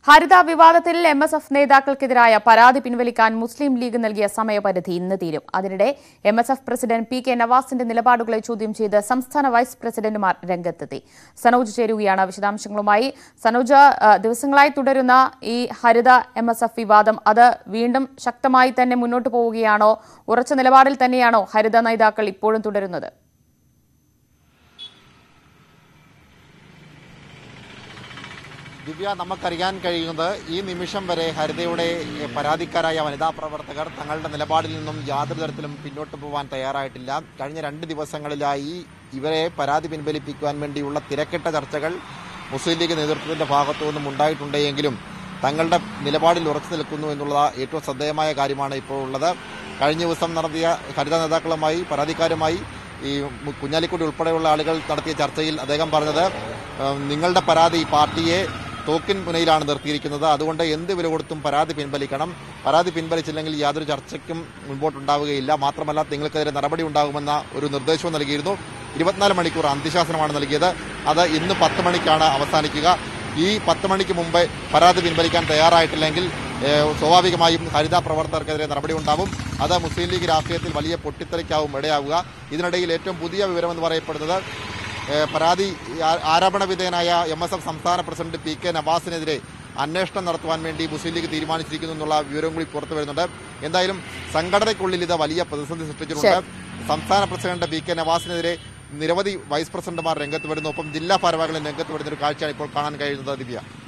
ഹരിത വിവാദത്തിൽ M S F നേതാക്കൾക്കെതിരായ പരാതി പിൻവലിക്കാൻ മുസ്ലിം ലീഗ് നൽകിയ സമയപരിധി ഇന്ന് തീരും അതിനിടെ M S F president P K നവാസിന്റെ നിലപാടുകളെ ചോദ്യം ചെയ്ത് സംസ്ഥാന വൈസ് പ്രസിഡന്റുമാർ രംഗത്തെത്തി സനോജ് ചേരുകയാണ് വിശദാംശങ്ങളുമായി സനോജ് ആ, ദിവസങ്ങളായി തുടരുന്ന ഈ ഹരിത എം എസ് എഫ് വിവാദം അത് വീണ്ടും ശക്തമായി തന്നെ മുന്നോട്ട് പോവുകയാണോ ഉറച്ച നിലപാടിൽ തന്നെയാണോ ഹരിത നേതാക്കൾ ഇപ്പോഴും തുടരുന്നത് ദിവ്യ നമുക്കറിയാൻ കഴിയുന്നത് ഈ നിമിഷം വരെ ഹരിതയുടെ എ, പരാതിക്കാരായ വനിതാ പ്രവർത്തകർ തങ്ങളുടെ നിലപാടിൽ നിന്നും യാതൊരു തരത്തിലും പിന്നോട്ട് പോകാൻ തയ്യാറായിട്ടില്ല കഴിഞ്ഞ രണ്ട് ദിവസങ്ങളിലായി ഇവരെ പരാതി പിൻവലിപ്പിക്കുവാൻ വേണ്ടിയുള്ള തിരക്കിട്ട ചർച്ചകൾ മുസ്ലിം ലീഗ് നേതൃത്വത്തിന്റെ ഭാഗത്തു നിന്നും ഉണ്ടായിട്ടുണ്ടെങ്കിലും തങ്ങളുടെ നിലപാടിൽ ഉറച്ചു നിൽക്കുന്നു എന്നുള്ള ഏറ്റവും ശ്രദ്ധേയമായ കാര്യമാണ് ഇപ്പോൾ ഉള്ളത് കഴിഞ്ഞ ദിവസം നടത്തിയ ഹരിത നേതാക്കളുമായി പരാതിക്കാരുമായി ഈ മു- കുഞ്ഞാലിക്കുട്ടി ഉൾപ്പെടെയുള്ള ആളുകൾ നടത്തിയ ചർച്ചയിൽ അദ്ദേഹം പറഞ്ഞത് ഏഹ്, നിങ്ങളുടെ പരാതി പാർട്ടിയെ തോക്കിൻ മുനയിലാണ് നിർത്തിയിരിക്കുന്നത് അതുകൊണ്ട് എന്ത് വില കൊടുത്തും പരാതി പിൻവലിക്കണം പരാതി പിൻവലിച്ചില്ലെങ്കിൽ യാതൊരു ചർച്ചയ്ക്കും മുൻപോട്ടുണ്ടാവുകയില്ല മാത്രമല്ല നിങ്ങൾക്കെതിരെ നടപടി ഉണ്ടാകുമെന്ന ഒരു നിർദ്ദേശവും നൽകിയിരുന്നു ഇരുപത്തിനാല് മണിക്കൂർ അന്ത്യശാസനമാണ് നൽകിയത് അത് ഇന്ന് പത്ത് മണിക്കാണ് അവസാനിക്കുക ഈ പത്ത് മണിക്ക് മുമ്പ് പരാതി പിൻവലിക്കാൻ തയ്യാറായിട്ടില്ലെങ്കിൽ ഏഹ്, സ്വാഭാവികമായും ഹരിത പ്രവർത്തകർക്കെതിരെ നടപടി ഉണ്ടാവും അത് മുസ്ലിം ലീഗ് രാഷ്ട്രീയത്തിൽ വലിയ പൊട്ടിത്തെറിക്കാവും ഇടയാവുക ഇതിനിടയിൽ ഏറ്റവും പുതിയ വിവരമെന്ന് പറയപ്പെടുന്നത് ഏഹ്, പരാതി ആ- ആരോപണ വിധേയനായ എം എസ് എഫ് സംസ്ഥാന പ്രസിഡന്റ് പി കെ നവാസിനെതിരെ അന്വേഷണം നടത്തുവാൻ വേണ്ടി മുസ്ലിം ലീഗ് തീരുമാനിച്ചിരിക്കുന്നു എന്നുള്ള വിവരം കൂടി പുറത്തു വരുന്നുണ്ട് എന്തായാലും സംഘടനയ്ക്കുള്ളിൽ ഇത് വലിയ പ്രതിസന്ധി സൃഷ്ടിച്ചിട്ടുണ്ട് സംസ്ഥാന പ്രസിഡന്റ് പി കെ നവാസിനെതിരെ നിരവധി വൈസ് പ്രസിഡന്റുമാർ രംഗത്ത് വരുന്നു ഒപ്പം ജില്ലാ ഭാരവാഹികളും രംഗത്ത് വരുന്ന ഒരു കാഴ്ചയാണ് ഇപ്പോൾ കാണാൻ കഴിയുന്നത് ദിവ്യ